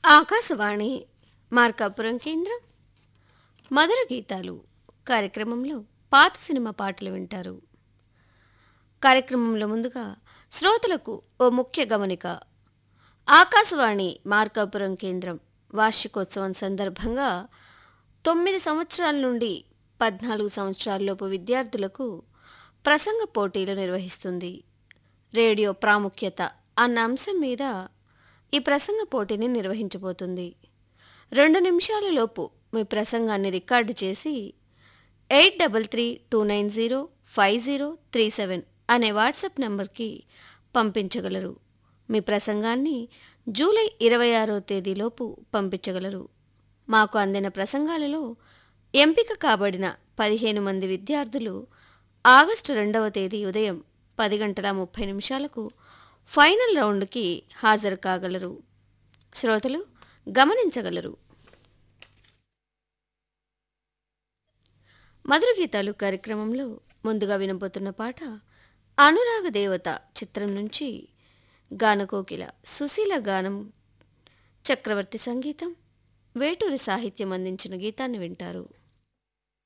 ఆకాశవాణి మార్కాపురం కేంద్రం మధుర గీతాలు కార్యక్రమంలో పాత సినిమా పాటలు వింటారు కార్యక్రమంలో ముందుగా శ్రోతలకు ఓ ముఖ్య గమనిక ఆకాశవాణి మార్కాపురం కేంద్రం వార్షికోత్సవం సందర్భంగా తొమ్మిది సంవత్సరాల నుండి పద్నాలుగు సంవత్సరాలలోపు విద్యార్థులకు ప్రసంగ పోటీలు నిర్వహిస్తుంది రేడియో ప్రాముఖ్యత అన్న అంశం మీద ఈ ప్రసంగ పోటీని నిర్వహించబోతుంది రెండు నిమిషాల లోపు మీ ప్రసంగాన్ని రికార్డు చేసి eight double three two nine zero five zero three seven అనే వాట్సాప్ నంబర్కి పంపించగలరు మీ ప్రసంగాన్ని జూలై ఇరవై ఆరో తేదీలోపు పంపించగలరు మాకు అందిన ప్రసంగాలలో ఎంపిక కాబడిన పదిహేను మంది విద్యార్థులు ఆగస్టు రెండవ తేదీ ఉదయం పది గంటల ముప్పై నిమిషాలకు ఫైనల్ రౌండ్కి హాజరు కాగలరు శ్రోతలు గమనించగలరు మధుర గీతాలు కార్యక్రమంలో ముందుగా వినబోతున్న పాట అనురాగ దేవత చిత్రం నుంచి గానకోకిల సుశీల గానం చక్రవర్తి సంగీతం వేటూరి సాహిత్యం అందించిన గీతాన్ని వింటారు